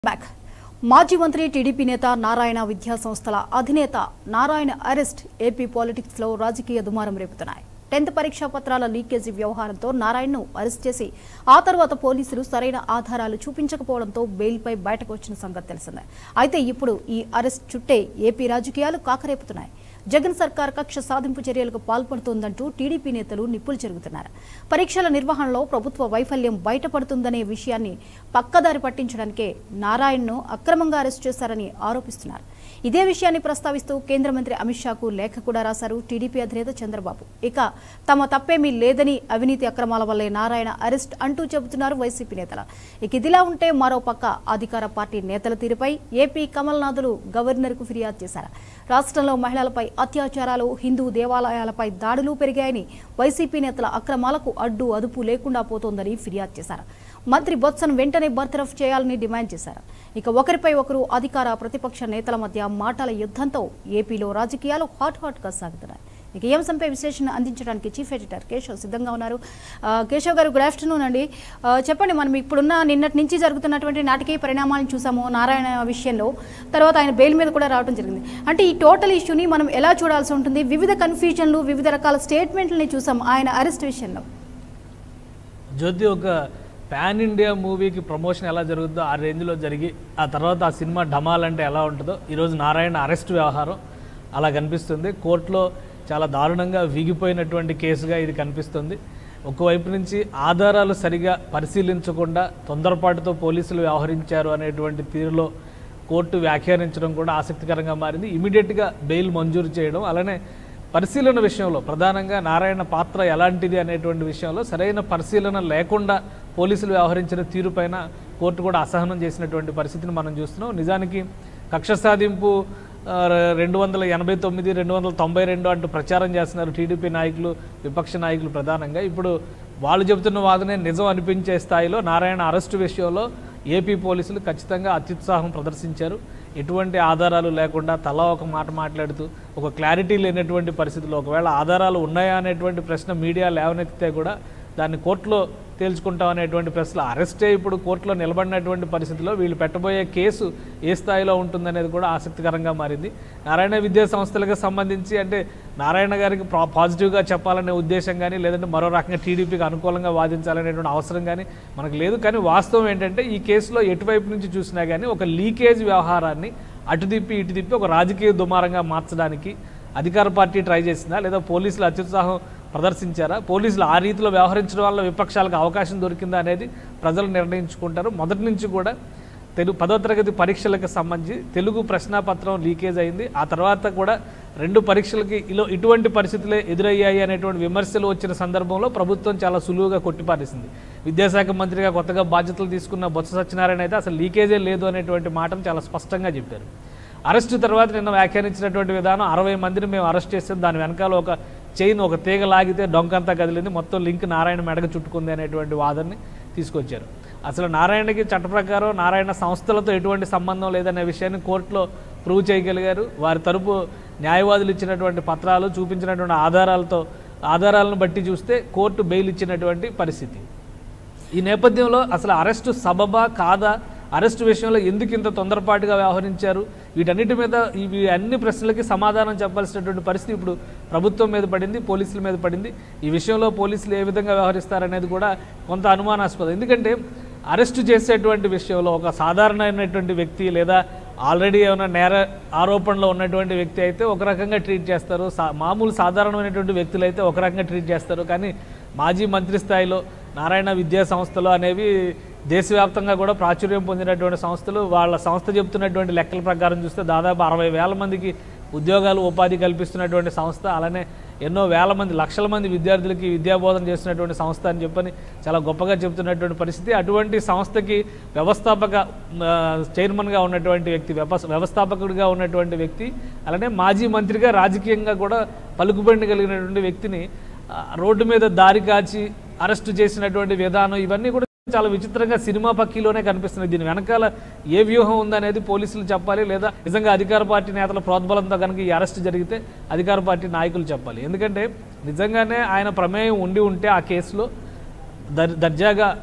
back మాజీ మంత్రి TDP నేత నారాయణ విద్యా సంస్థల అధినేత నారాయణ అరెస్ట్ ఏపీ పాలిటిక్స్ లో రాజకీయ దుమారం రేపుతున్నాయి టెన్త్ పరీక్షా పత్రాల లీకేజీ వ్యవహారంతో నారాయణను అరెస్ట్ చేసి ఆ తర్వాత పోలీసులు సరైన ఆధారాలు చూపించకపోవడంతో బెయిల్పై బయటకు వచ్చిన సంగతి తెలిసిందే అయితే ఇప్పుడు ఈ అరెస్ట్ చుట్టే ఏపీ రాజకీయాలు కాకరేపుతున్నాయి జగన్ సర్కార్ కక్ష సాధింపు చర్యలకు పాల్పడుతోందంటూ టీడీపీ నేతలు నిప్పులు చెరుగుతున్నారు పరీక్షల నిర్వహణలో ప్రభుత్వ వైఫల్యం బయటపడుతుందనే విషయాన్ని పక్కదారి పట్టించడానికే నారాయణను అక్రమంగా అరెస్ట్ చేశారని ఆరోపిస్తున్నారు ఇదే విషయాన్ని ప్రస్తావిస్తూ కేంద్ర మంత్రి అమిత్ షాకు లేఖ కూడా రాశారు టీడీపీ అధినేత చంద్రబాబు ఇక తమ తప్పేమీ లేదని అవినీతి అక్రమాల వల్లే నారాయణ అరెస్ట్ అంటూ చెబుతున్నారు వైసీపీ నేతలు ఇక ఇదిలా ఉంటే మరో పక్క అధికార పార్టీ నేతల తీరుపై ఏపీ కమల్నాథులు గవర్నర్కు ఫిర్యాదు చేశారు రాష్ట్రంలో మహిళలపై అత్యాచారాలు హిందూ దేవాలయాలపై దాడులు పెరిగాయని వైసీపీ నేతల అక్రమాలకు అడ్డు అదుపు లేకుండా పోతోందని ఫిర్యాదు చేశారు మంత్రి బొత్సను వెంటనే బర్తరఫ్ చేయాలని డిమాండ్ చేశారు ఇక ఒకరిపై ఒకరు అధికార ప్రతిపక్ష నేతల మధ్య మాటల యుద్ధంతో ఏపీలో రాజకీయాలు హాట్ హాట్ గా సాగుతున్నాయి ఇక ఈ అంశంపై విశ్లేషణ అందించడానికి చీఫ్ ఎడిటర్ కేశవ్ సిద్ధంగా ఉన్నారు ఆ, కేశవ్ గారు గుడ్ ఆఫ్టర్నూన్ అండి ఆ, చెప్పండి మనం ఇప్పుడున్న నిన్నటి నుంచి జరుగుతున్నటువంటి నాటకీయ పరిణామాలను చూసాము నారాయణ విషయంలో తర్వాత ఆయన బెయిల్ మీద కూడా రావడం జరిగింది అంటే ఈ టోటల్ ఇష్యూని మనం ఎలా చూడాల్సి ఉంటుంది వివిధ కన్ఫ్యూజన్లు వివిధ రకాల స్టేట్మెంట్లని చూసాం ఆయన అరెస్ట్ విషయంలో జ్యోతి ఒక పాన్ ఇండియా మూవీకి ప్రమోషన్ ఎలా జరుగుతుందో ఆ రేంజ్లో జరిగి ఆ తర్వాత ఆ సినిమా ఢమాల్ అంటే ఎలా ఉంటుందో ఈరోజు నారాయణ అరెస్ట్ వ్యవహారం అలా కనిపిస్తుంది కోర్టులో చాలా దారుణంగా వీగిపోయినటువంటి కేసుగా ఇది కనిపిస్తుంది ఒకవైపు నుంచి ఆధారాలు సరిగా పరిశీలించకుండా తొందరపాటుతో పోలీసులు వ్యవహరించారు అనేటువంటి తీరులో కోర్టు వ్యాఖ్యానించడం కూడా ఆసక్తికరంగా మారింది ఇమీడియట్గా బెయిల్ మంజూరు చేయడం అలానే పరిశీలన విషయంలో ప్రధానంగా నారాయణ పాత్ర ఎలాంటిది అనేటువంటి విషయంలో సరైన పరిశీలన లేకుండా పోలీసులు వ్యవహరించిన తీరుపైన కోర్టు కూడా అసహనం చేసినటువంటి పరిస్థితిని మనం చూస్తున్నాం నిజానికి కక్ష సాధింపు ఆ, రెండు వందల ఎనభై తొమ్మిది రెండు వందల తొంభై రెండు అంటూ ప్రచారం చేస్తున్నారు టీడీపీ నాయకులు విపక్ష నాయకులు ప్రధానంగా ఇప్పుడు వాళ్ళు చెబుతున్న వాదనే నిజం అనిపించే స్థాయిలో నారాయణ అరెస్టు విషయంలో ఏపీ పోలీసులు ఖచ్చితంగా అత్యుత్సాహం ప్రదర్శించారు ఎటువంటి ఆధారాలు లేకుండా తలా ఒక మాట మాట్లాడుతూ ఒక క్లారిటీ లేనటువంటి పరిస్థితుల్లో ఒకవేళ ఆధారాలు ఉన్నాయా అనేటువంటి ప్రశ్న మీడియా లేవనెత్తితే కూడా దాన్ని కోర్టులో తేల్చుకుంటాం అనేటువంటి ప్రశ్నలు అరెస్టే ఇప్పుడు కోర్టులో నిలబడినటువంటి పరిస్థితిలో వీళ్ళు పెట్టబోయే కేసు ఏ స్థాయిలో ఉంటుందనేది కూడా ఆసక్తికరంగా మారింది నారాయణ విద్యా సంస్థలకు సంబంధించి అంటే నారాయణ గారికి పా- పాజిటివ్గా చెప్పాలనే ఉద్దేశం కానీ లేదంటే మరో రకంగా టీడీపీకి అనుకూలంగా వాదించాలనేటువంటి అవసరం కానీ మనకు లేదు కానీ వాస్తవం ఏంటంటే ఈ కేసులో ఎటువైపు నుంచి చూసినా కానీ ఒక లీకేజ్ వ్యవహారాన్ని అటు తిప్పి ఇటు తిప్పి ఒక రాజకీయ దుమారంగా మార్చడానికి అధికార పార్టీ ట్రై చేసిందా లేదా పోలీసులు అత్యుత్సాహం ప్రదర్శించారా పోలీసులు ఆ రీతిలో వ్యవహరించడం వల్ల విపక్షాలకు అవకాశం దొరికిందా అనేది ప్రజలు నిర్ణయించుకుంటారు మొదటి నుంచి కూడా తెలుగు పదో తరగతి పరీక్షలకు సంబంధించి తెలుగు ప్రశ్నాపత్రం లీకేజ్ అయింది ఆ తర్వాత కూడా రెండు పరీక్షలకి ఇలా ఇటువంటి పరిస్థితులే ఎదురయ్యాయి అనేటువంటి విమర్శలు వచ్చిన సందర్భంలో ప్రభుత్వం చాలా సులువుగా కొట్టిపారేసింది విద్యాశాఖ మంత్రిగా కొత్తగా బాధ్యతలు తీసుకున్న బొత్స సత్యనారాయణ అయితే అసలు లీకేజే లేదు అనేటువంటి మాటను చాలా స్పష్టంగా చెప్పారు అరెస్టు తర్వాత నిన్న వ్యాఖ్యానించినటువంటి విధానం అరవై మందిని మేము అరెస్ట్ చేసాం దాని వెనకాల ఒక చైన్ ఒక తీగ లాగితే డొంకంతా కదిలింది మొత్తం లింక్ నారాయణ మెడకు చుట్టుకుంది అనేటువంటి వాదనని తీసుకొచ్చారు అసలు నారాయణకి చట్ట ప్రకారం నారాయణ సంస్థలతో ఎటువంటి సంబంధం లేదనే విషయాన్ని కోర్టులో ప్రూవ్ చేయగలిగారు వారి తరపు న్యాయవాదులు ఇచ్చినటువంటి పత్రాలు చూపించినటువంటి ఆధారాలతో ఆధారాలను బట్టి చూస్తే కోర్టు బెయిల్ ఇచ్చినటువంటి పరిస్థితి ఈ నేపథ్యంలో అసలు అరెస్టు సబబా కాదా అరెస్టు విషయంలో ఎందుకు ఇంత తొందరపాటుగా వ్యవహరించారు వీటన్నిటి మీద ఇవి అన్ని ప్రశ్నలకి సమాధానం చెప్పాల్సినటువంటి పరిస్థితి ఇప్పుడు ప్రభుత్వం మీద పడింది పోలీసుల మీద పడింది ఈ విషయంలో పోలీసులు ఏ విధంగా వ్యవహరిస్తారనేది కూడా కొంత అనుమానాస్పదం ఎందుకంటే అరెస్టు చేసేటువంటి విషయంలో ఒక సాధారణమైనటువంటి వ్యక్తి లేదా ఆల్రెడీ ఏమైనా నేర ఆరోపణలో ఉన్నటువంటి వ్యక్తి అయితే ఒక రకంగా ట్రీట్ చేస్తారు సా మామూలు సాధారణమైనటువంటి వ్యక్తులు అయితే ఒక రకంగా ట్రీట్ చేస్తారు కానీ మాజీ మంత్రి స్థాయిలో నారాయణ విద్యా సంస్థలు అనేవి దేశవ్యాప్తంగా కూడా ప్రాచుర్యం పొందినటువంటి సంస్థలు వాళ్ళ సంస్థ చెబుతున్నటువంటి లెక్కల ప్రకారం చూస్తే దాదాపు అరవై వేల మందికి ఉద్యోగాలు ఉపాధి కల్పిస్తున్నటువంటి సంస్థ అలానే ఎన్నో వేల మంది లక్షల మంది విద్యార్థులకి విద్యాబోధన చేస్తున్నటువంటి సంస్థ అని చెప్పని చాలా గొప్పగా చెబుతున్నటువంటి పరిస్థితి అటువంటి సంస్థకి వ్యవస్థాపక ఆ, చైర్మన్గా ఉన్నటువంటి వ్యక్తి వ్యవస్- వ్యవస్థాపకుడిగా ఉన్నటువంటి వ్యక్తి అలానే మాజీ మంత్రిగా రాజకీయంగా కూడా పలుకుబడి కలిగినటువంటి వ్యక్తిని ఆ, రోడ్డు మీద దారి కాచి అరెస్టు చేసినటువంటి విధానం ఇవన్నీ కూడా చాలా విచిత్రంగా సినిమా పక్కీలోనే కనిపిస్తుంది దీని వెనకాల ఏ వ్యూహం ఉందనేది పోలీసులు చెప్పాలి లేదా నిజంగా అధికార పార్టీ నేతల ప్రోద్బలంతో కనుక ఈ అరెస్ట్ జరిగితే అధికార పార్టీ నాయకులు చెప్పాలి ఎందుకంటే నిజంగానే ఆయన ప్రమేయం ఉండి ఉంటే ఆ కేసులో దర్ దర్జాగా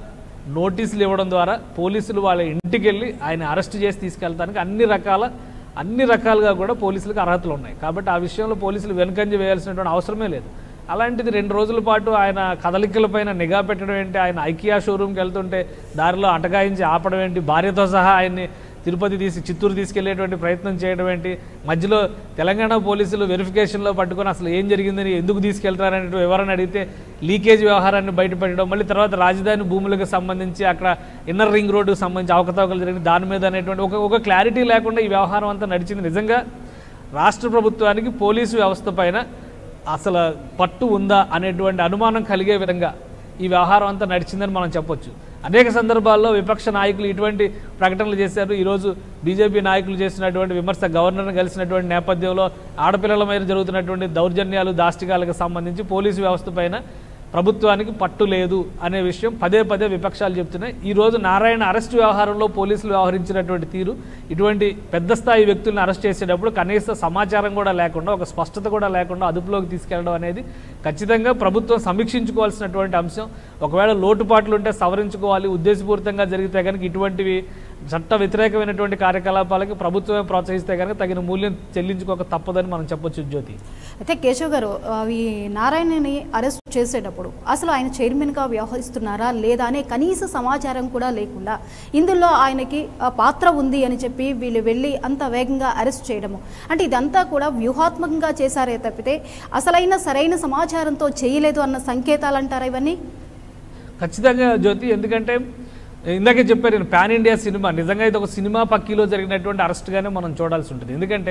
నోటీసులు ఇవ్వడం ద్వారా పోలీసులు వాళ్ళ ఇంటికి వెళ్ళి ఆయన అరెస్ట్ చేసి తీసుకెళ్తానికి అన్ని రకాల అన్ని రకాలుగా కూడా పోలీసులకు అర్హతలు ఉన్నాయి కాబట్టి ఆ విషయంలో పోలీసులు వెనుకంజ వేయాల్సినటువంటి అవసరమే లేదు అలాంటిది రెండు రోజుల పాటు ఆయన కదలికలపైన నిఘా పెట్టడం ఏంటి ఆయన ఐకియా షోరూమ్కి వెళ్తుంటే దారిలో అటకాయించి ఆపడం ఏంటి భార్యతో సహా ఆయన్ని తిరుపతి తీసి చిత్తూరు తీసుకెళ్లేటువంటి ప్రయత్నం చేయడం ఏంటి మధ్యలో తెలంగాణ పోలీసులు వెరిఫికేషన్లో పట్టుకొని అసలు ఏం జరిగిందని ఎందుకు తీసుకెళ్తారనే వివరణ అడిగితే లీకేజ్ వ్యవహారాన్ని బయటపెట్టడం మళ్ళీ తర్వాత రాజధాని భూములకు సంబంధించి అక్కడ ఇన్నర్ రింగ్ రోడ్డుకు సంబంధించి అవకతవకలు జరిగింది దాని మీద అనేటువంటి ఒక ఒక క్లారిటీ లేకుండా ఈ వ్యవహారం అంతా నడిచింది నిజంగా రాష్ట్ర ప్రభుత్వానికి పోలీసు వ్యవస్థ పైన అసలు పట్టు ఉందా అనేటువంటి అనుమానం కలిగే విధంగా ఈ వ్యవహారం అంతా నడిచిందని మనం చెప్పొచ్చు అనేక సందర్భాల్లో విపక్ష నాయకులు ఇటువంటి ప్రకటనలు చేశారు ఈరోజు బీజేపీ నాయకులు చేసినటువంటి విమర్శ గవర్నర్ని కలిసినటువంటి నేపథ్యంలో ఆడపిల్లల మీద జరుగుతున్నటువంటి దౌర్జన్యాలు దాష్టికాలకు సంబంధించి పోలీసు వ్యవస్థ పైన ప్రభుత్వానికి పట్టు లేదు అనే విషయం పదే పదే విపక్షాలు చెప్తున్నాయి ఈ రోజు నారాయణ అరెస్టు వ్యవహారంలో పోలీసులు వ్యవహరించినటువంటి తీరు ఇటువంటి పెద్ద స్థాయి వ్యక్తులను అరెస్ట్ చేసేటప్పుడు కనీస సమాచారం కూడా లేకుండా ఒక స్పష్టత కూడా లేకుండా అదుపులోకి తీసుకెళ్ళడం అనేది ఖచ్చితంగా ప్రభుత్వం సమీక్షించుకోవాల్సినటువంటి అంశం ఒకవేళ లోటుపాట్లు ఉంటే సవరించుకోవాలి ఉద్దేశపూరితంగా జరిగితే కనుక ఇటువంటివి చట్ట వ్యతిరేకమైనటువంటి కార్యకలాపాలకి ప్రభుత్వమే ప్రోత్సహిస్తే కనుక తగిన మూల్యం చెల్లించుకోక తప్పదని మనం చెప్పొచ్చు జ్యోతి అయితే కేశవ్ గారు ఆ, ఈ నారాయణని అరెస్ట్ చేసేటప్పుడు అసలు ఆయన చైర్మన్గా వ్యవహరిస్తున్నారా లేదా అనే కనీస సమాచారం కూడా లేకుండా ఇందులో ఆయనకి ఆ, పాత్ర ఉంది అని చెప్పి వీళ్ళు వెళ్ళి అంత వేగంగా అరెస్ట్ చేయడము అంటే ఇదంతా కూడా వ్యూహాత్మకంగా చేశారే తప్పితే అసలైన సరైన సమాచారంతో చేయలేదు అన్న సంకేతాలు అంటారా ఇవన్నీ ఖచ్చితంగా జ్యోతి ఎందుకంటే ఇందాకే చెప్పారు నేను పాన్ ఇండియా సినిమా నిజంగా ఇది ఒక సినిమా పక్కీలో జరిగినటువంటి అరెస్ట్గానే మనం చూడాల్సి ఉంటుంది ఎందుకంటే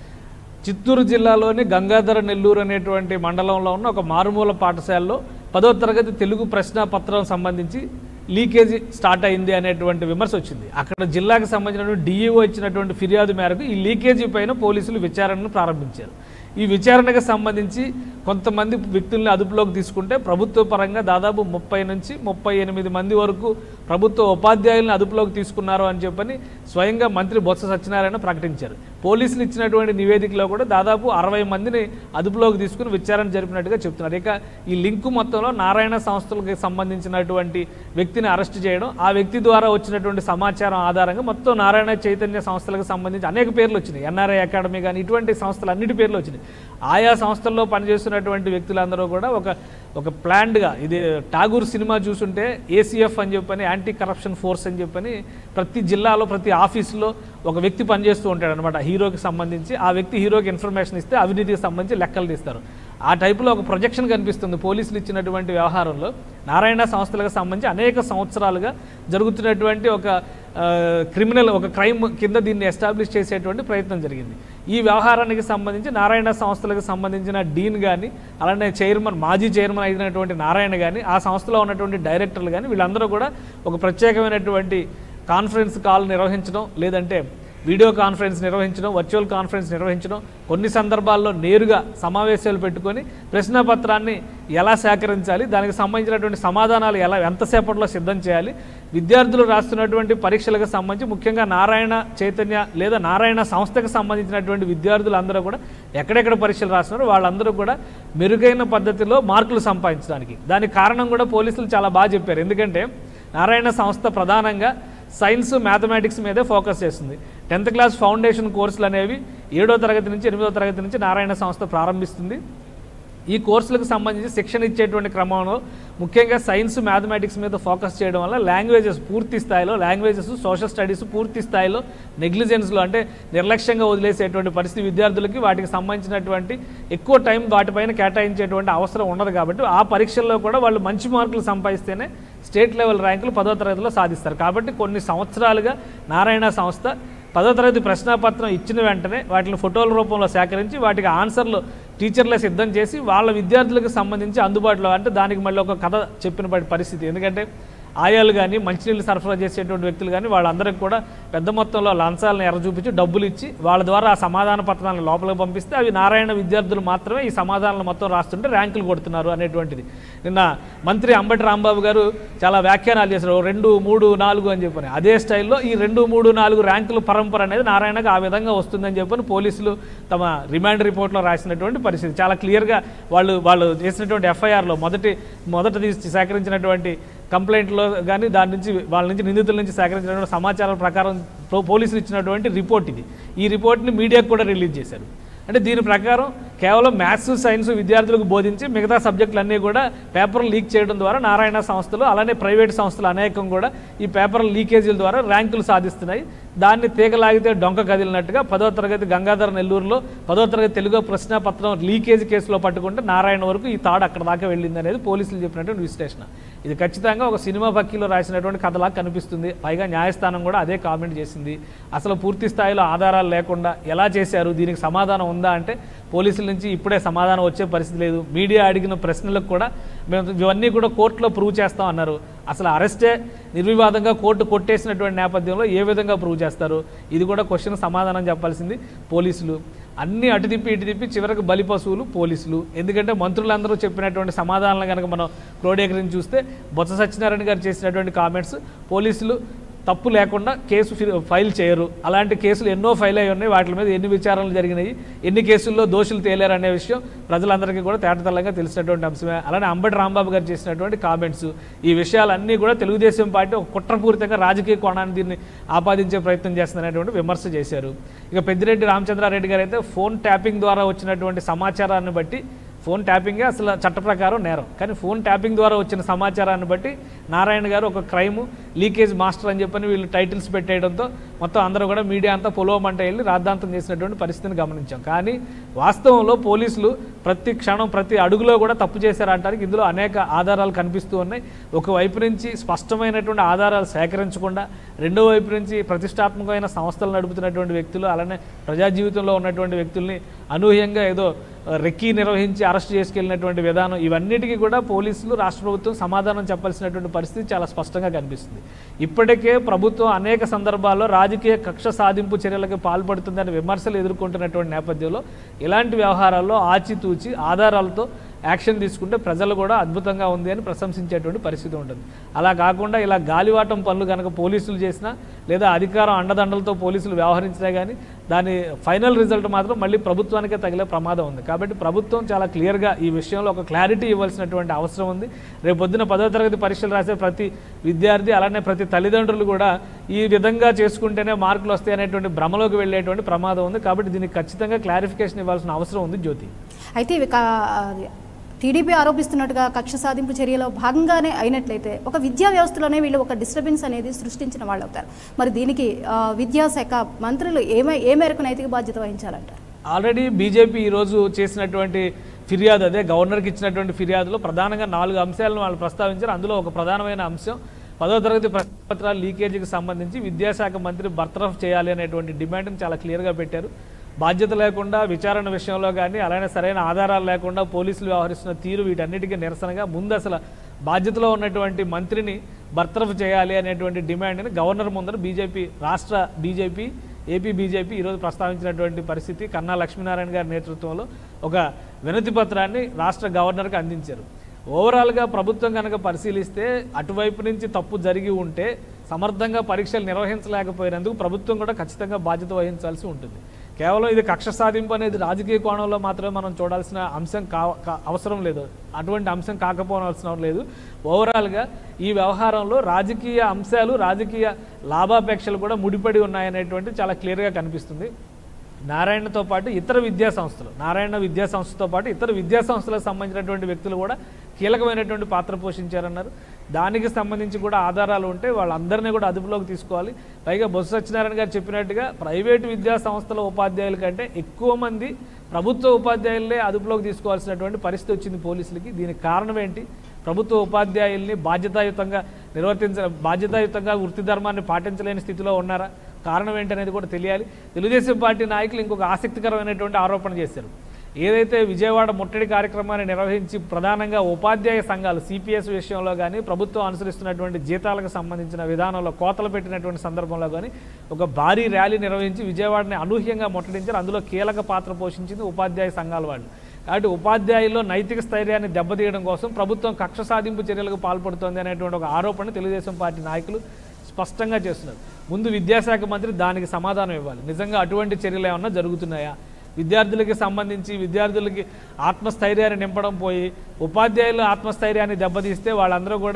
చిత్తూరు జిల్లాలోని గంగాధర నెల్లూరు అనేటువంటి మండలంలో ఉన్న ఒక మారుమూల పాఠశాలలో పదో తరగతి తెలుగు ప్రశ్న పత్రం సంబంధించి లీకేజీ స్టార్ట్ అయింది అనేటువంటి విమర్శ వచ్చింది అక్కడ జిల్లాకు సంబంధించినటువంటి డిఈఓ ఇచ్చినటువంటి ఫిర్యాదు మేరకు ఈ లీకేజీ పైన పోలీసులు విచారణను ప్రారంభించారు ఈ విచారణకు సంబంధించి కొంతమంది వ్యక్తుల్ని అదుపులోకి తీసుకుంటే ప్రభుత్వ పరంగా దాదాపు ముప్పై నుంచి ముప్పై ఎనిమిది మంది వరకు ప్రభుత్వ ఉపాధ్యాయులను అదుపులోకి తీసుకున్నారు అని చెప్పని స్వయంగా మంత్రి బొత్స సత్యనారాయణ ప్రకటించారు పోలీసులు ఇచ్చినటువంటి నివేదికలో కూడా దాదాపు అరవై మందిని అదుపులోకి తీసుకుని విచారణ జరిపినట్టుగా చెప్తున్నారు ఇక ఈ లింకు మొత్తంలో నారాయణ సంస్థలకు సంబంధించినటువంటి వ్యక్తిని అరెస్ట్ చేయడం ఆ వ్యక్తి ద్వారా వచ్చినటువంటి సమాచారం ఆధారంగా మొత్తం నారాయణ చైతన్య సంస్థలకు సంబంధించి అనేక పేర్లు వచ్చినాయి ఎన్ఆర్ఐ అకాడమీ కానీ ఇటువంటి సంస్థలు అన్నిటి పేర్లు వచ్చినాయి ఆయా సంస్థల్లో పనిచేస్తున్నటువంటి వ్యక్తులందరూ కూడా ఒక ఒక ప్లాన్డ్గా ఇది ఠాగూర్ సినిమా చూసుంటే ఏసీఎఫ్ అని చెప్పని యాంటీ కరప్షన్ ఫోర్స్ అని చెప్పని ప్రతి జిల్లాలో ప్రతి ఆఫీసులో ఒక వ్యక్తి పనిచేస్తూ ఉంటాడు అనమాట హీరోకి సంబంధించి ఆ వ్యక్తి హీరోకి ఇన్ఫర్మేషన్ ఇస్తే అవినీతికి సంబంధించి లెక్కలు తీస్తారు ఆ టైపులో ఒక ప్రొజెక్షన్ కనిపిస్తుంది పోలీసులు ఇచ్చినటువంటి వ్యవహారంలో నారాయణ సంస్థలకు సంబంధించి అనేక సంవత్సరాలుగా జరుగుతున్నటువంటి ఒక ఆ, క్రిమినల్ ఒక క్రైమ్ కింద దీన్ని ఎస్టాబ్లిష్ చేసేటువంటి ప్రయత్నం జరిగింది ఈ వ్యవహారానికి సంబంధించి నారాయణ సంస్థలకు సంబంధించిన డీన్ కానీ అలానే చైర్మన్ మాజీ చైర్మన్ అయినటువంటి నారాయణ కానీ ఆ సంస్థలో ఉన్నటువంటి డైరెక్టర్లు కానీ వీళ్ళందరూ కూడా ఒక ప్రత్యేకమైనటువంటి కాన్ఫరెన్స్ కాల్ నిర్వహించడం లేదంటే వీడియో కాన్ఫరెన్స్ నిర్వహించడం వర్చువల్ కాన్ఫరెన్స్ నిర్వహించడం కొన్ని సందర్భాల్లో నేరుగా సమావేశాలు పెట్టుకొని ప్రశ్నపత్రాన్ని ఎలా సేకరించాలి దానికి సంబంధించినటువంటి సమాధానాలు ఎలా ఎంతసేపట్లో సిద్ధం చేయాలి విద్యార్థులు రాస్తున్నటువంటి పరీక్షలకు సంబంధించి ముఖ్యంగా నారాయణ చైతన్య లేదా నారాయణ సంస్థకు సంబంధించినటువంటి విద్యార్థులందరూ కూడా ఎక్కడెక్కడ పరీక్షలు రాస్తున్నారో వాళ్ళందరూ కూడా మెరుగైన పద్ధతిలో మార్కులు సంపాదించడానికి దానికి కారణం కూడా పోలీసులు చాలా బాగా చెప్పారు ఎందుకంటే నారాయణ సంస్థ ప్రధానంగా సైన్స్ మ్యాథమెటిక్స్ మీదే ఫోకస్ చేస్తుంది టెన్త్ క్లాస్ ఫౌండేషన్ కోర్సులు అనేవి ఏడో తరగతి నుంచి ఎనిమిదో తరగతి నుంచి నారాయణ సంస్థ ప్రారంభిస్తుంది ఈ కోర్సులకు సంబంధించి శిక్షణ ఇచ్చేటువంటి క్రమంలో ముఖ్యంగా సైన్స్ మ్యాథమెటిక్స్ మీద ఫోకస్ చేయడం వల్ల లాంగ్వేజెస్ పూర్తి స్థాయిలో లాంగ్వేజెస్ సోషల్ స్టడీస్ పూర్తి స్థాయిలో నెగ్లిజెన్స్లో అంటే నిర్లక్ష్యంగా వదిలేసేటువంటి పరిస్థితి విద్యార్థులకి వాటికి సంబంధించినటువంటి ఎక్కువ టైం వాటిపైన కేటాయించేటువంటి అవసరం ఉండదు కాబట్టి ఆ పరీక్షల్లో కూడా వాళ్ళు మంచి మార్కులు సంపాదిస్తేనే స్టేట్ లెవెల్ ర్యాంకులు పదో తరగతిలో సాధిస్తారు కాబట్టి కొన్ని సంవత్సరాలుగా నారాయణ సంస్థ పదో తరగతి ప్రశ్నాపత్రం ఇచ్చిన వెంటనే వాటిని ఫోటోల రూపంలో సేకరించి వాటికి ఆన్సర్లు టీచర్లే సిద్ధం చేసి వాళ్ళ విద్యార్థులకు సంబంధించి అందుబాటులో అంటే దానికి మళ్ళీ ఒక కథ చెప్పిన పరిస్థితి ఎందుకంటే ఆయాలు కానీ మంచినీళ్ళు సరఫరా చేసేటువంటి వ్యక్తులు కానీ వాళ్ళందరికీ కూడా పెద్ద మొత్తంలో లంచాలను ఎర్ర చూపించి డబ్బులు ఇచ్చి వాళ్ళ ద్వారా ఆ సమాధాన పత్రాలను లోపలికి పంపిస్తే అవి నారాయణ విద్యార్థులు మాత్రమే ఈ సమాధానాలు మొత్తం రాస్తుంటే ర్యాంకులు కొడుతున్నారు అనేటువంటిది నిన్న మంత్రి అంబటి రాంబాబు గారు చాలా వ్యాఖ్యానాలు చేశారు ఓ రెండు మూడు నాలుగు అని చెప్పని అదే స్టైల్లో ఈ రెండు మూడు నాలుగు ర్యాంకులు పరంపర అనేది నారాయణకు ఆ విధంగా వస్తుందని చెప్పని పోలీసులు తమ రిమాండ్ రిపోర్ట్లో రాసినటువంటి పరిస్థితి చాలా క్లియర్గా వాళ్ళు వాళ్ళు చేసినటువంటి ఎఫ్ఐఆర్లో మొదటి మొదట తీసి సేకరించినటువంటి కంప్లైంట్లో కానీ దాని నుంచి వాళ్ళ నుంచి నిందితుల నుంచి సేకరించినటువంటి సమాచారం ప్రకారం పో- పోలీసులు ఇచ్చినటువంటి రిపోర్ట్ ఇది ఈ రిపోర్ట్ని మీడియాకు కూడా రిలీజ్ చేశారు అంటే దీని ప్రకారం కేవలం మ్యాథ్స్ సైన్స్ విద్యార్థులకు బోధించి మిగతా సబ్జెక్టులన్నీ కూడా పేపర్లు లీక్ చేయడం ద్వారా నారాయణ సంస్థలు అలానే ప్రైవేట్ సంస్థలు అనేకం కూడా ఈ పేపర్ లీకేజీల ద్వారా ర్యాంకులు సాధిస్తున్నాయి దాన్ని తీగలాగితే డొంక కదిలినట్టుగా పదో తరగతి గంగాధర నెల్లూరులో పదో తరగతి తెలుగు ప్రశ్న పత్రం లీకేజ్ కేసులో పట్టుకుంటే నారాయణ వరకు ఈ తాడు అక్కడ దాకా వెళ్ళింది అనేది పోలీసులు చెప్పినటువంటి విశ్లేషణ ఇది ఖచ్చితంగా ఒక సినిమా పక్కీలో రాసినటువంటి కథలా కనిపిస్తుంది పైగా న్యాయస్థానం కూడా అదే కామెంట్ చేసింది అసలు పూర్తి స్థాయిలో ఆధారాలు లేకుండా ఎలా చేశారు దీనికి సమాధానం ఉందా అంటే పోలీసుల నుంచి ఇప్పుడే సమాధానం వచ్చే పరిస్థితి లేదు మీడియా అడిగిన ప్రశ్నలకు కూడా మేము ఇవన్నీ కూడా కోర్టులో ప్రూవ్ చేస్తాం అన్నారు అసలు అరెస్టే నిర్వివాదంగా కోర్టు కొట్టేసినటువంటి నేపథ్యంలో ఏ విధంగా ప్రూవ్ చేస్తారు ఇది కూడా క్వశ్చన్ సమాధానం చెప్పాల్సింది పోలీసులు అన్ని అటు తిప్పి ఇటు తిప్పి చివరికి బలి పశువులు పోలీసులు ఎందుకంటే మంత్రులందరూ చెప్పినటువంటి సమాధానాలు కనుక మనం క్రోడీకరించి చూస్తే బొత్స సత్యనారాయణ గారు చేసినటువంటి కామెంట్స్ పోలీసులు తప్పు లేకుండా కేసు ఫి- ఫైల్ చేయరు అలాంటి కేసులు ఎన్నో ఫైల్ అయి ఉన్నాయి వాటి మీద ఎన్ని విచారణలు జరిగినాయి ఎన్ని కేసుల్లో దోషులు తేలారు అనే విషయం ప్రజలందరికీ కూడా తేటతెల్లంగా తెలిసినటువంటి అంశమే అలానే అంబటి రాంబాబు గారు చేసినటువంటి కామెంట్స్ ఈ విషయాలన్నీ కూడా తెలుగుదేశం పార్టీ ఒక కుట్రపూరితంగా రాజకీయ కోణాన్ని దీన్ని ఆపాదించే ప్రయత్నం చేస్తుందనేటువంటి విమర్శ చేశారు ఇక పెద్దిరెడ్డి రామచంద్రారెడ్డి గారు అయితే ఫోన్ ట్యాపింగ్ ద్వారా వచ్చినటువంటి సమాచారాన్ని బట్టి ఫోన్ ట్యాపింగే అసలు చట్ట ప్రకారం నేరం కానీ ఫోన్ ట్యాపింగ్ ద్వారా వచ్చిన సమాచారాన్ని బట్టి నారాయణ గారు ఒక క్రైమ్ లీకేజ్ మాస్టర్ అని చెప్పని వీళ్ళు టైటిల్స్ పెట్టేయడంతో మొత్తం అందరూ కూడా మీడియా అంతా పొలవమంట వెళ్ళి రాద్ధాంతం చేసినటువంటి పరిస్థితిని గమనించాం కానీ వాస్తవంలో పోలీసులు ప్రతి క్షణం ప్రతి అడుగులో కూడా తప్పు చేశారంటానికి ఇందులో అనేక ఆధారాలు కనిపిస్తూ ఉన్నాయి ఒకవైపు నుంచి స్పష్టమైనటువంటి ఆధారాలు సేకరించకుండా రెండో వైపు నుంచి ప్రతిష్టాత్మకమైన సంస్థలు నడుపుతున్నటువంటి వ్యక్తులు అలానే ప్రజా జీవితంలో ఉన్నటువంటి వ్యక్తుల్ని అనూహ్యంగా ఏదో ఆ, రెక్కీ నిర్వహించి అరెస్ట్ చేసుకెళ్ళినటువంటి విధానం ఇవన్నిటికీ కూడా పోలీసులు రాష్ట్ర ప్రభుత్వం సమాధానం చెప్పాల్సినటువంటి పరిస్థితి చాలా స్పష్టంగా కనిపిస్తుంది ఇప్పటికే ప్రభుత్వం అనేక సందర్భాల్లో రాజకీయ కక్ష సాధింపు చర్యలకు పాల్పడుతుందని విమర్శలు ఎదుర్కొంటున్నటువంటి నేపథ్యంలో ఇలాంటి వ్యవహారాల్లో ఆచితూచి ఆధారాలతో యాక్షన్ తీసుకుంటే ప్రజలు కూడా అద్భుతంగా ఉంది అని ప్రశంసించేటువంటి పరిస్థితి ఉంటుంది అలా కాకుండా ఇలా గాలివాటం పనులు కనుక పోలీసులు చేసినా లేదా అధికారం అండదండలతో పోలీసులు వ్యవహరించినా కానీ దాని ఫైనల్ రిజల్ట్ మాత్రం మళ్ళీ ప్రభుత్వానికే తగిలే ప్రమాదం ఉంది కాబట్టి ప్రభుత్వం చాలా క్లియర్గా ఈ విషయంలో ఒక క్లారిటీ ఇవ్వాల్సినటువంటి అవసరం ఉంది రేపు పొద్దున పదో తరగతి పరీక్షలు రాసే ప్రతి విద్యార్థి అలానే ప్రతి తల్లిదండ్రులు కూడా ఈ విధంగా చేసుకుంటేనే మార్కులు వస్తాయి అనేటువంటి భ్రమలోకి వెళ్ళేటువంటి ప్రమాదం ఉంది కాబట్టి దీనికి ఖచ్చితంగా క్లారిఫికేషన్ ఇవ్వాల్సిన అవసరం ఉంది జ్యోతి అయితే ఇవి కా- అది టీడీపీ ఆరోపిస్తున్నట్టుగా కక్ష సాధింపు చర్యలో భాగంగానే అయినట్లయితే ఒక విద్యా వ్యవస్థలోనే వీళ్ళు ఒక డిస్టర్బెన్స్ అనేది సృష్టించిన వాళ్ళు అవుతారు మరి దీనికి ఆ, విద్యాశాఖ మంత్రులు ఏమై ఏ మేరకు నైతిక బాధ్యత వహించాలంటారు ఆల్రెడీ బీజేపీ ఈరోజు చేసినటువంటి ఫిర్యాదు అదే గవర్నర్కి ఇచ్చినటువంటి ఫిర్యాదులో ప్రధానంగా నాలుగు అంశాలను వాళ్ళు ప్రస్తావించారు అందులో ఒక ప్రధానమైన అంశం పదో తరగతి ప్రశ్నపత్రాల లీకేజీకి సంబంధించి విద్యాశాఖ మంత్రి బర్తరఫ్ చేయాలి అనేటువంటి డిమాండ్ని చాలా క్లియర్గా పెట్టారు బాధ్యత లేకుండా విచారణ విషయంలో కానీ అలానే సరైన ఆధారాలు లేకుండా పోలీసులు వ్యవహరిస్తున్న తీరు వీటన్నిటికీ నిరసనగా ముందు అసలు బాధ్యతలో ఉన్నటువంటి మంత్రిని బర్తరఫ్ చేయాలి అనేటువంటి డిమాండ్ని గవర్నర్ ముందర బీజేపీ రాష్ట్ర బీజేపీ ఏపీ బీజేపీ ఈరోజు ప్రస్తావించినటువంటి పరిస్థితి కన్నా లక్ష్మీనారాయణ గారి నేతృత్వంలో ఒక వినతి పత్రాన్ని రాష్ట్ర గవర్నర్కి అందించారు ఓవరాల్గా ప్రభుత్వం కనుక పరిశీలిస్తే అటువైపు నుంచి తప్పు జరిగి ఉంటే సమర్థంగా పరీక్షలు నిర్వహించలేకపోయినందుకు ప్రభుత్వం కూడా ఖచ్చితంగా బాధ్యత వహించాల్సి ఉంటుంది కేవలం ఇది కక్ష సాధింపు అనేది రాజకీయ కోణంలో మాత్రమే మనం చూడాల్సిన అంశం కా కా- అవసరం లేదు అటువంటి అంశం కాకపోవాల్సిన లేదు ఓవరాల్గా ఈ వ్యవహారంలో రాజకీయ అంశాలు రాజకీయ లాభాపేక్షలు కూడా ముడిపడి ఉన్నాయనేటువంటి చాలా క్లియర్గా కనిపిస్తుంది నారాయణతో పాటు ఇతర విద్యా సంస్థలు నారాయణ విద్యా సంస్థతో పాటు ఇతర విద్యా సంస్థలకు సంబంధించినటువంటి వ్యక్తులు కూడా కీలకమైనటువంటి పాత్ర పోషించారన్నారు దానికి సంబంధించి కూడా ఆధారాలు ఉంటే వాళ్ళందరినీ కూడా అదుపులోకి తీసుకోవాలి పైగా బొత్స సత్యనారాయణ గారు చెప్పినట్టుగా ప్రైవేటు విద్యా సంస్థల ఉపాధ్యాయుల కంటే ఎక్కువ మంది ప్రభుత్వ ఉపాధ్యాయులనే అదుపులోకి తీసుకోవాల్సినటువంటి పరిస్థితి వచ్చింది పోలీసులకి దీనికి కారణం ఏంటి ప్రభుత్వ ఉపాధ్యాయుల్ని బాధ్యతాయుతంగా నిర్వర్తించ బాధ్యతాయుతంగా వృత్తి ధర్మాన్ని పాటించలేని స్థితిలో ఉన్నారా కారణం ఏంటనేది కూడా తెలియాలి తెలుగుదేశం పార్టీ నాయకులు ఇంకొక ఆసక్తికరమైనటువంటి ఆరోపణ చేశారు ఏదైతే విజయవాడ ముట్టడి కార్యక్రమాన్ని నిర్వహించి ప్రధానంగా ఉపాధ్యాయ సంఘాలు సిపిఎస్ విషయంలో కానీ ప్రభుత్వం అనుసరిస్తున్నటువంటి జీతాలకు సంబంధించిన విధానంలో కోతలు పెట్టినటువంటి సందర్భంలో కానీ ఒక భారీ ర్యాలీ నిర్వహించి విజయవాడని అనూహ్యంగా ముట్టడించారు అందులో కీలక పాత్ర పోషించింది ఉపాధ్యాయ సంఘాల వాళ్ళు కాబట్టి ఉపాధ్యాయుల్లో నైతిక స్థైర్యాన్ని దెబ్బతీయడం కోసం ప్రభుత్వం కక్ష సాధింపు చర్యలకు పాల్పడుతోంది అనేటువంటి ఒక ఆరోపణ తెలుగుదేశం పార్టీ నాయకులు స్పష్టంగా చేస్తున్నారు ముందు విద్యాశాఖ మంత్రి దానికి సమాధానం ఇవ్వాలి నిజంగా అటువంటి చర్యలు ఏమన్నా జరుగుతున్నాయా విద్యార్థులకి సంబంధించి విద్యార్థులకి ఆత్మస్థైర్యాన్ని నింపడం పోయి ఉపాధ్యాయులు ఆత్మస్థైర్యాన్ని దెబ్బతీస్తే వాళ్ళందరూ కూడా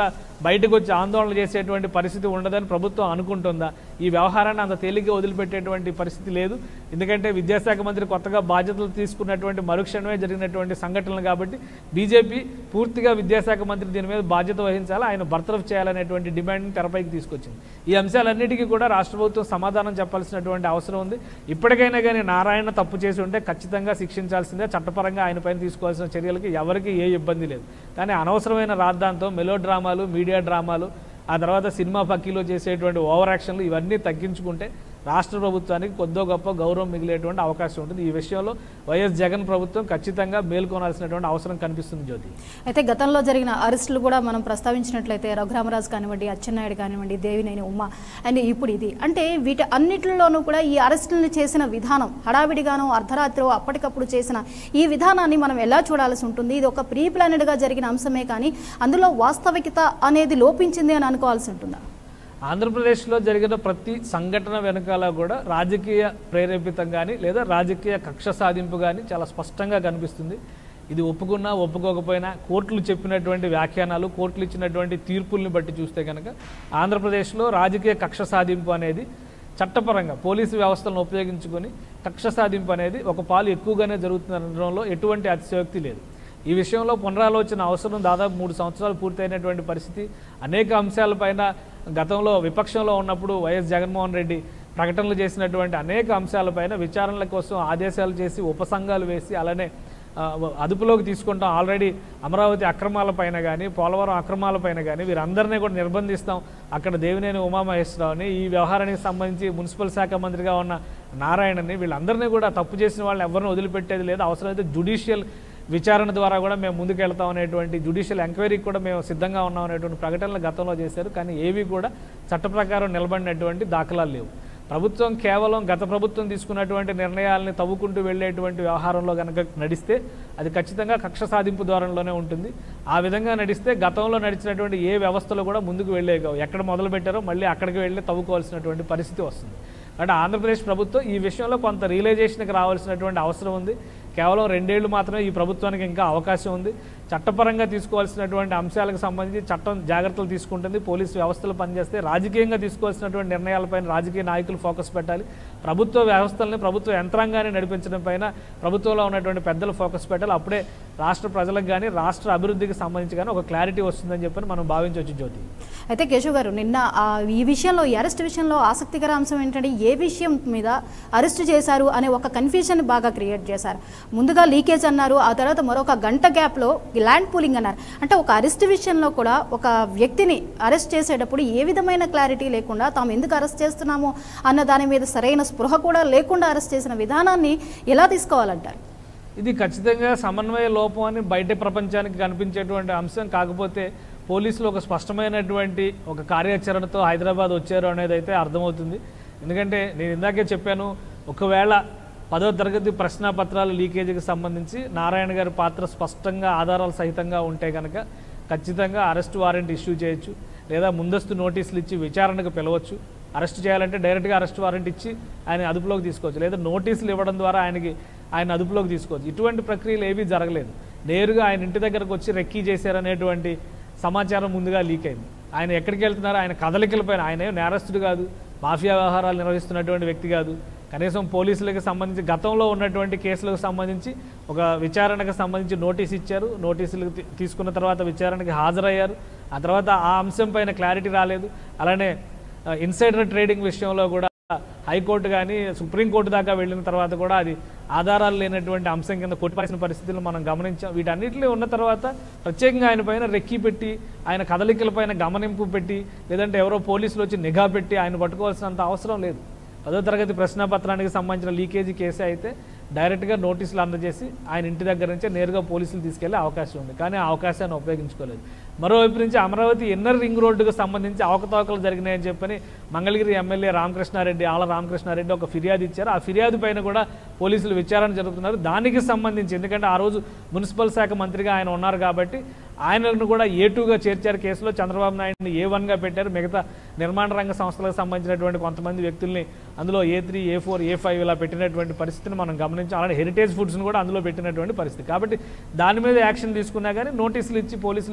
బయటకు వచ్చి ఆందోళన చేసేటువంటి పరిస్థితి ఉండదని ప్రభుత్వం అనుకుంటుందా ఈ వ్యవహారాన్ని అంత తేలిగ్గా వదిలిపెట్టేటువంటి పరిస్థితి లేదు ఎందుకంటే విద్యాశాఖ మంత్రి కొత్తగా బాధ్యతలు తీసుకున్నటువంటి మరుక్షణమే జరిగినటువంటి సంఘటనలు కాబట్టి బీజేపీ పూర్తిగా విద్యాశాఖ మంత్రి దీని మీద బాధ్యత వహించాలి ఆయన బర్తరఫ్ చేయాలనేటువంటి డిమాండ్ని తెరపైకి తీసుకొచ్చింది ఈ అంశాలన్నిటికీ కూడా రాష్ట్ర ప్రభుత్వం సమాధానం చెప్పాల్సినటువంటి అవసరం ఉంది ఇప్పటికైనా కానీ నారాయణ తప్పు చేసి ఉంటే ఖచ్చితంగా శిక్షించాల్సిందే చట్టపరంగా ఆయన పైన తీసుకోవాల్సిన చర్యలకి ఎవరికి ఏ ఇబ్బంది లేదు కానీ అనవసరమైన రాద్ధాంతం మెలో డ్రామాలు మీడియా డ్రామాలు ఆ తర్వాత సినిమా పక్కీలో చేసేటువంటి ఓవర్ యాక్షన్లు ఇవన్నీ తగ్గించుకుంటే రాష్ట్ర ప్రభుత్వానికి కొద్దో గొప్ప గౌరవం మిగిలేటువంటి అవకాశం ఉంటుంది ఈ విషయంలో వైఎస్ జగన్ ప్రభుత్వం ఖచ్చితంగా మేల్కొనాల్సినటువంటి అవసరం కనిపిస్తుంది జ్యోతి అయితే గతంలో జరిగిన అరెస్టులు కూడా మనం ప్రస్తావించినట్లయితే రఘురామరాజు కానివ్వండి అచ్చెన్నాయుడు కానివ్వండి దేవినేని ఉమ్మ అండ్ ఇప్పుడు ఇది అంటే వీటి అన్నిటిలోనూ కూడా ఈ అరెస్టులను చేసిన విధానం హడావిడిగానో అర్ధరాత్రి అప్పటికప్పుడు చేసిన ఈ విధానాన్ని మనం ఎలా చూడాల్సి ఉంటుంది ఇది ఒక ప్రీ ప్లానెడ్గా జరిగిన అంశమే కానీ అందులో వాస్తవికత అనేది లోపించింది అని అనుకోవాల్సి ఉంటుందా ఆంధ్రప్రదేశ్లో జరిగిన ప్రతి సంఘటన వెనకాల కూడా రాజకీయ ప్రేరేపితం కానీ లేదా రాజకీయ కక్ష సాధింపు కానీ చాలా స్పష్టంగా కనిపిస్తుంది ఇది ఒప్పుకున్నా ఒప్పుకోకపోయినా కోర్టులు చెప్పినటువంటి వ్యాఖ్యానాలు కోర్టులు ఇచ్చినటువంటి తీర్పుల్ని బట్టి చూస్తే కనుక ఆంధ్రప్రదేశ్లో రాజకీయ కక్ష సాధింపు అనేది చట్టపరంగా పోలీసు వ్యవస్థలను ఉపయోగించుకొని కక్ష సాధింపు అనేది ఒక పాలు ఎక్కువగానే జరుగుతుందనడంలో ఎటువంటి అతిశయోక్తి లేదు ఈ విషయంలో పునరాలోచన అవసరం దాదాపు మూడు సంవత్సరాలు పూర్తయినటువంటి పరిస్థితి అనేక అంశాలపైన గతంలో విపక్షంలో ఉన్నప్పుడు వైఎస్ జగన్మోహన్ రెడ్డి ప్రకటనలు చేసినటువంటి అనేక అంశాలపైన విచారణల కోసం ఆదేశాలు చేసి ఉపసంఘాలు వేసి అలానే ఆ, అదుపులోకి తీసుకుంటాం ఆల్రెడీ అమరావతి అక్రమాలపైన కానీ పోలవరం అక్రమాలపైన కానీ వీరందరినీ కూడా నిర్బంధిస్తాం అక్కడ దేవినేని ఉమామహేశ్వరరావుని ఈ వ్యవహారానికి సంబంధించి మున్సిపల్ శాఖ మంత్రిగా ఉన్న నారాయణని వీళ్ళందరినీ కూడా తప్పు చేసిన వాళ్ళని ఎవరిని వదిలిపెట్టేది లేదు అవసరమైతే జుడిషియల్ విచారణ ద్వారా కూడా మేము ముందుకెళ్తాం అనేటువంటి జుడిషియల్ ఎంక్వైరీకి కూడా మేము సిద్ధంగా ఉన్నాం అనేటువంటి ప్రకటనలు గతంలో చేశారు కానీ ఏవి కూడా చట్ట ప్రకారం నిలబడినటువంటి దాఖలాలు లేవు ప్రభుత్వం కేవలం గత ప్రభుత్వం తీసుకున్నటువంటి నిర్ణయాలని తవ్వుకుంటూ వెళ్ళేటువంటి వ్యవహారంలో కనుక నడిస్తే అది ఖచ్చితంగా కక్ష సాధింపు ద్వారంలోనే ఉంటుంది ఆ విధంగా నడిస్తే గతంలో నడిచినటువంటి ఏ వ్యవస్థలో కూడా ముందుకు వెళ్ళేగావు ఎక్కడ మొదలు పెట్టారో మళ్ళీ అక్కడికి వెళ్ళి తవ్వుకోవాల్సినటువంటి పరిస్థితి వస్తుంది అంటే ఆంధ్రప్రదేశ్ ప్రభుత్వం ఈ విషయంలో కొంత రియలైజేషన్కి రావాల్సినటువంటి అవసరం ఉంది కేవలం రెండేళ్లు మాత్రమే ఈ ప్రభుత్వానికి ఇంకా అవకాశం ఉంది చట్టపరంగా తీసుకోవాల్సినటువంటి అంశాలకు సంబంధించి చట్టం జాగ్రత్తలు తీసుకుంటుంది పోలీసు వ్యవస్థలు పనిచేస్తే రాజకీయంగా తీసుకోవాల్సినటువంటి నిర్ణయాలపైన రాజకీయ నాయకులు ఫోకస్ పెట్టాలి ప్రభుత్వ వ్యవస్థల్ని ప్రభుత్వ యంత్రాంగాన్ని నడిపించడం పైన ప్రభుత్వంలో ఉన్నటువంటి పెద్దలు ఫోకస్ పెట్టాలి అప్పుడే రాష్ట్ర ప్రజలకు కానీ రాష్ట్ర అభివృద్ధికి సంబంధించి కానీ ఒక క్లారిటీ వస్తుందని చెప్పి మనం భావించవచ్చు జ్యోతి అయితే కేశవ్ గారు నిన్న ఆ, ఈ విషయంలో ఈ అరెస్ట్ విషయంలో ఆసక్తికర అంశం ఏంటంటే ఏ విషయం మీద అరెస్ట్ చేశారు అనే ఒక కన్ఫ్యూజన్ బాగా క్రియేట్ చేశారు ముందుగా లీకేజ్ అన్నారు ఆ తర్వాత మరొక గంట గ్యాప్లో ల్యాండ్ పూలింగ్ అన్నారు అంటే ఒక అరెస్ట్ విషయంలో కూడా ఒక వ్యక్తిని అరెస్ట్ చేసేటప్పుడు ఏ విధమైన క్లారిటీ లేకుండా తాము ఎందుకు అరెస్ట్ చేస్తున్నామో అన్న దాని మీద సరైన స్పృహ కూడా లేకుండా అరెస్ట్ చేసిన విధానాన్ని ఎలా తీసుకోవాలంటారు ఇది ఖచ్చితంగా సమన్వయ లోపం అని బయట ప్రపంచానికి కనిపించేటువంటి అంశం కాకపోతే పోలీసులు ఒక స్పష్టమైనటువంటి ఒక కార్యాచరణతో హైదరాబాద్ వచ్చారు అనేది అయితే అర్థమవుతుంది ఎందుకంటే నేను ఇందాకే చెప్పాను ఒకవేళ పదో తరగతి ప్రశ్నాపత్రాల లీకేజీకి సంబంధించి నారాయణ గారి పాత్ర స్పష్టంగా ఆధారాల సహితంగా ఉంటే కనుక ఖచ్చితంగా అరెస్ట్ వారెంట్ ఇష్యూ చేయొచ్చు లేదా ముందస్తు నోటీసులు ఇచ్చి విచారణకు పిలవచ్చు అరెస్ట్ చేయాలంటే డైరెక్ట్గా అరెస్ట్ వారెంట్ ఇచ్చి ఆయన అదుపులోకి తీసుకోవచ్చు లేదా నోటీసులు ఇవ్వడం ద్వారా ఆయనకి ఆయన అదుపులోకి తీసుకోవచ్చు ఇటువంటి ప్రక్రియలు ఏవీ జరగలేదు నేరుగా ఆయన ఇంటి దగ్గరకు వచ్చి రెక్కీ చేశారనేటువంటి సమాచారం ముందుగా లీక్ అయింది ఆయన ఎక్కడికి వెళ్తున్నారు ఆయన కదలికలపైన ఆయన ఏం నేరస్తుడు కాదు మాఫియా వ్యవహారాలు నిర్వహిస్తున్నటువంటి వ్యక్తి కాదు కనీసం పోలీసులకు సంబంధించి గతంలో ఉన్నటువంటి కేసులకు సంబంధించి ఒక విచారణకు సంబంధించి నోటీస్ ఇచ్చారు నోటీసులు తీ- తీసుకున్న తర్వాత విచారణకి హాజరయ్యారు ఆ తర్వాత ఆ అంశం పైన క్లారిటీ రాలేదు అలానే ఆ, ఇన్సైడర్ ట్రేడింగ్ విషయంలో కూడా హైకోర్టు కానీ సుప్రీంకోర్టు దాకా వెళ్ళిన తర్వాత కూడా అది ఆధారాలు లేనటువంటి అంశం కింద కొట్టిపరిచిన పరిస్థితులను మనం గమనించాం వీటన్నిటిలో ఉన్న తర్వాత ప్రత్యేకంగా ఆయన పైన రెక్కి పెట్టి ఆయన కదలికలపైన గమనింపు పెట్టి లేదంటే ఎవరో పోలీసులు వచ్చి నిఘా పెట్టి ఆయన పట్టుకోవాల్సినంత అవసరం లేదు పదో తరగతి ప్రశ్నాపత్రానికి సంబంధించిన లీకేజీ కేసే అయితే డైరెక్ట్గా నోటీసులు అందజేసి ఆయన ఇంటి దగ్గర నుంచే నేరుగా పోలీసులు తీసుకెళ్లే అవకాశం ఉంది కానీ ఆ అవకాశాన్ని ఉపయోగించుకోలేదు మరోవైపు నుంచి అమరావతి ఇన్నర్ రింగ్ రోడ్డుకు సంబంధించి అవకతవకలు జరిగినాయని చెప్పని మంగళగిరి ఎమ్మెల్యే రామకృష్ణారెడ్డి ఆళ్ళ రామకృష్ణారెడ్డి ఒక ఫిర్యాదు ఇచ్చారు ఆ ఫిర్యాదు పైన కూడా పోలీసులు విచారణ జరుపుతున్నారు దానికి సంబంధించి ఎందుకంటే ఆ రోజు మున్సిపల్ శాఖ మంత్రిగా ఆయన ఉన్నారు కాబట్టి ఆయనను కూడా ఏ టూగా చేర్చారు కేసులో చంద్రబాబు నాయుడుని ఏ వన్గా పెట్టారు మిగతా నిర్మాణ రంగ సంస్థలకు సంబంధించినటువంటి కొంతమంది వ్యక్తుల్ని అందులో A three A four A five ఇలా పెట్టినటువంటి పరిస్థితిని మనం గమనించాం అలానే హెరిటేజ్ ఫుడ్స్ని కూడా అందులో పెట్టినటువంటి పరిస్థితి కాబట్టి దాని మీద యాక్షన్ తీసుకున్నా కానీ నోటీసులు ఇచ్చి పోలీసులు విచారణకు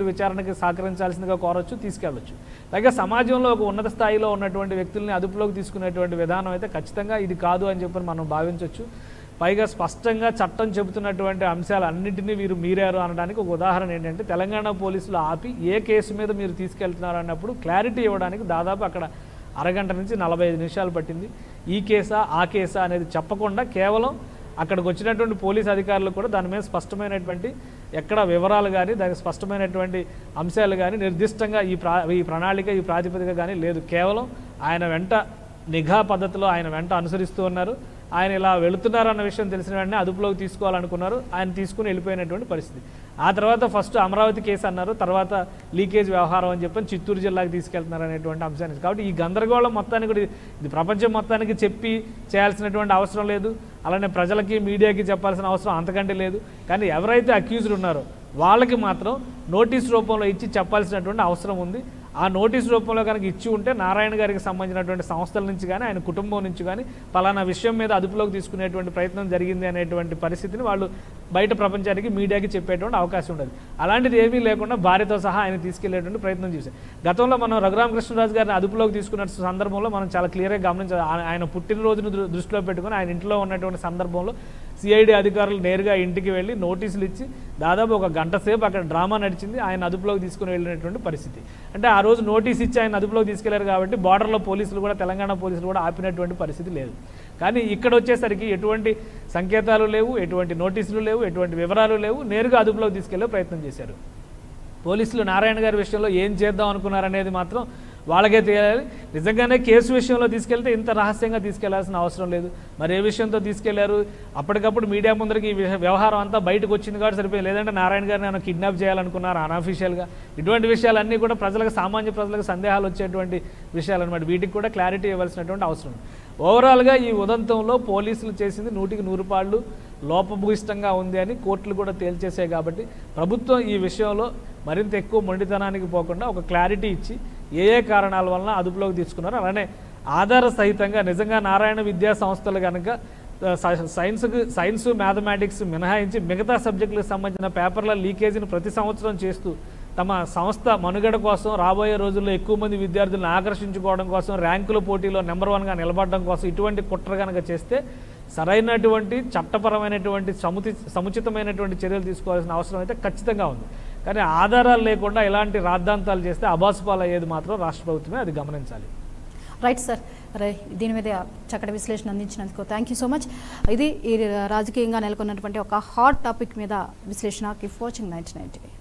విచారణకి సహకరించాల్సిందిగా కోరొచ్చు తీసుకెళ్ళొచ్చు పైగా సమాజంలో ఒక ఉన్నత స్థాయిలో ఉన్నటువంటి వ్యక్తుల్ని అదుపులోకి తీసుకునేటువంటి విధానం అయితే ఖచ్చితంగా ఇది కాదు అని చెప్పి మనం భావించవచ్చు పైగా స్పష్టంగా చట్టం చెబుతున్నటువంటి అంశాలు అన్నింటినీ వీరు మీరారు అనడానికి ఒక ఉదాహరణ ఏంటంటే తెలంగాణ పోలీసులు ఆపి ఏ కేసు మీద మీరు తీసుకెళ్తున్నారు అన్నప్పుడు క్లారిటీ ఇవ్వడానికి దాదాపు అక్కడ అరగంట నుంచి నలభై ఐదు నిమిషాలు పట్టింది ఈ కేసా ఆ కేసా అనేది చెప్పకుండా కేవలం అక్కడికి వచ్చినటువంటి పోలీస్ అధికారులు కూడా దాని మీద స్పష్టమైనటువంటి ఎక్కడ వివరాలు కానీ దానికి స్పష్టమైనటువంటి అంశాలు కానీ నిర్దిష్టంగా ఈ ప్రా ఈ ప్రణాళిక ఈ ప్రాతిపదిక కానీ లేదు కేవలం ఆయన వెంట నిఘా పద్ధతిలో ఆయన వెంట అనుసరిస్తూ ఉన్నారు ఆయన ఇలా వెళుతున్నారు అన్న విషయం తెలిసిన వెంటనే అదుపులోకి తీసుకోవాలనుకున్నారు ఆయన తీసుకుని వెళ్ళిపోయినటువంటి పరిస్థితి ఆ తర్వాత ఫస్ట్ అమరావతి కేసు అన్నారు తర్వాత లీకేజ్ వ్యవహారం అని చెప్పని చిత్తూరు జిల్లాకి తీసుకెళ్తున్నారు అనేటువంటి అంశాన్ని కాబట్టి ఈ గందరగోళం మొత్తానికి కూడా ఇది ప్రపంచం మొత్తానికి చెప్పి చేయాల్సినటువంటి అవసరం లేదు అలానే ప్రజలకి మీడియాకి చెప్పాల్సిన అవసరం అంతకంటే లేదు కానీ ఎవరైతే అక్యూజ్డ్ ఉన్నారో వాళ్ళకి మాత్రం నోటీస్ రూపంలో ఇచ్చి చెప్పాల్సినటువంటి అవసరం ఉంది ఆ నోటీస్ రూపంలో కనుక ఇచ్చి ఉంటే నారాయణ గారికి సంబంధించినటువంటి సంస్థల నుంచి కానీ ఆయన కుటుంబం నుంచి కానీ పలానా విషయం మీద అదుపులోకి తీసుకునేటువంటి ప్రయత్నం జరిగింది అనేటువంటి పరిస్థితిని వాళ్ళు బయట ప్రపంచానికి మీడియాకి చెప్పేటువంటి అవకాశం ఉండదు అలాంటిది ఏమీ లేకుండా భార్యతో సహా ఆయన తీసుకెళ్లేటువంటి ప్రయత్నం చేశారు గతంలో మనం రఘురామకృష్ణరాజు గారిని అదుపులోకి తీసుకున్న సందర్భంలో మనం చాలా క్లియర్గా గమనించాలి ఆ- ఆయన పుట్టినరోజును దృ- దృష్టిలో పెట్టుకుని ఆయన ఇంట్లో ఉన్నటువంటి సందర్భంలో సిఐడి అధికారులు నేరుగా ఇంటికి వెళ్ళి నోటీసులు ఇచ్చి దాదాపు ఒక గంట సేపు అక్కడ డ్రామా నడిచింది ఆయన అదుపులోకి తీసుకుని వెళ్ళినటువంటి పరిస్థితి అంటే ఆ రోజు నోటీస్ ఇచ్చి ఆయన అదుపులోకి తీసుకెళ్లారు కాబట్టి బార్డర్లో పోలీసులు కూడా తెలంగాణ పోలీసులు కూడా ఆపినటువంటి పరిస్థితి లేదు కానీ ఇక్కడ వచ్చేసరికి ఎటువంటి సంకేతాలు లేవు ఎటువంటి నోటీసులు లేవు ఎటువంటి వివరాలు లేవు నేరుగా అదుపులోకి తీసుకెళ్లే ప్రయత్నం చేశారు పోలీసులు నారాయణ గారి విషయంలో ఏం చేద్దాం అనుకున్నారనేది మాత్రం వాళ్ళకే తెలియాలి నిజంగానే కేసు విషయంలో తీసుకెళ్తే ఇంత రహస్యంగా తీసుకెళ్లాల్సిన అవసరం లేదు మరి ఏ విషయంతో తీసుకెళ్లారు అప్పటికప్పుడు మీడియా ముందరికి ఈ విష- వ్యవహారం అంతా బయటకు వచ్చింది కాబట్టి సరిపోయింది లేదంటే నారాయణ గారిని ఏమైనా కిడ్నాప్ చేయాలనుకున్నారు అన్అఫీషియల్గా ఇటువంటి విషయాలన్నీ కూడా ప్రజలకు సామాన్య ప్రజలకు సందేహాలు వచ్చేటువంటి విషయాలు అనమాట వీటికి కూడా క్లారిటీ ఇవ్వాల్సినటువంటి అవసరం ఉంది ఓవరాల్గా ఈ ఉదంతంలో పోలీసులు చేసింది నూటికి నూరు పాళ్ళు లోపభూయిష్టంగా ఉంది అని కోర్టులు కూడా తేల్చేసాయి కాబట్టి ప్రభుత్వం ఈ విషయంలో మరింత ఎక్కువ మొండితనానికి పోకుండా ఒక క్లారిటీ ఇచ్చి ఏ ఏ కారణాల వలన అదుపులోకి తీసుకున్నారు అలానే ఆధార సహితంగా నిజంగా నారాయణ విద్యా సంస్థలు కనుక సైన్స్కి సైన్స్ మ్యాథమెటిక్స్ మినహాయించి మిగతా సబ్జెక్టులకు సంబంధించిన పేపర్ల లీకేజీని ప్రతి సంవత్సరం చేస్తూ తమ సంస్థ మనుగడ కోసం రాబోయే రోజుల్లో ఎక్కువ మంది విద్యార్థులను ఆకర్షించుకోవడం కోసం ర్యాంకుల పోటీలో నెంబర్ వన్గా నిలబడడం కోసం ఇటువంటి కుట్ర కనుక చేస్తే సరైనటువంటి చట్టపరమైనటువంటి సముచి సముచితమైనటువంటి చర్యలు తీసుకోవాల్సిన అవసరం అయితే ఖచ్చితంగా ఉంది కానీ ఆధారాలు లేకుండా ఇలాంటి రాద్ధాంతాలు చేస్తే అబాసుపాలు అయ్యేది మాత్రం రాష్ట్ర ప్రభుత్వమే అది గమనించాలి రైట్ సార్ రే దీని మీద చక్కటి విశ్లేషణ అందించినందుకు థ్యాంక్ యూ సో మచ్ ఇది ఈ రాజకీయంగా నెలకొన్నటువంటి ఒక హాట్ టాపిక్ మీద విశ్లేషణ కీప్ వాచింగ్ నైన్టీ నైన్టీ